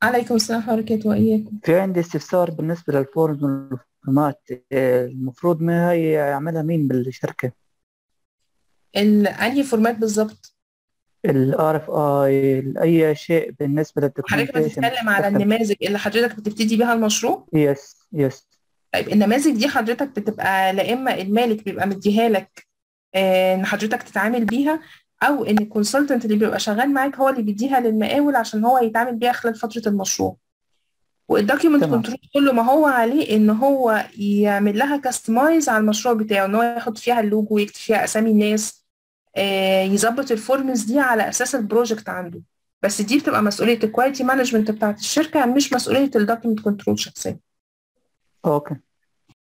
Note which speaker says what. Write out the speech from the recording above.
Speaker 1: عليكم السلام ورحمة الله وبركاته وإياكم
Speaker 2: في عندي استفسار بالنسبة للفورمز والفورمات آه، المفروض ما هي يعملها مين بالشركة؟
Speaker 1: ال- أنهي فورمات بالظبط
Speaker 2: ال RFI أي شيء بالنسبة
Speaker 1: حضرتك
Speaker 2: للدوكيومنتيشن
Speaker 1: بتتكلم على النماذج اللي حضرتك بتبتدي بيها المشروع
Speaker 2: يس يس
Speaker 1: طيب النماذج دي حضرتك بتبقى لا إما المالك بيبقى مديها لك آه، إن حضرتك تتعامل بيها أو إن الكونسلتنت اللي بيبقى شغال معاك هو اللي بيديها للمقاول عشان هو يتعامل بيها خلال فترة المشروع والدوكيومنت
Speaker 2: تمام
Speaker 1: كنترول كله ما هو عليه ان هو يعمل لها كاستمايز على المشروع بتاعه ان هو يحط فيها اللوجو ويكتب فيها اسامي الناس آه، يظبط الفورمز دي على اساس البروجكت عنده بس دي بتبقى مسؤوليه الكواليتي مانجمنت بتاعت الشركه مش مسؤوليه الدوكيومنت كنترول شخصيا
Speaker 2: أوكي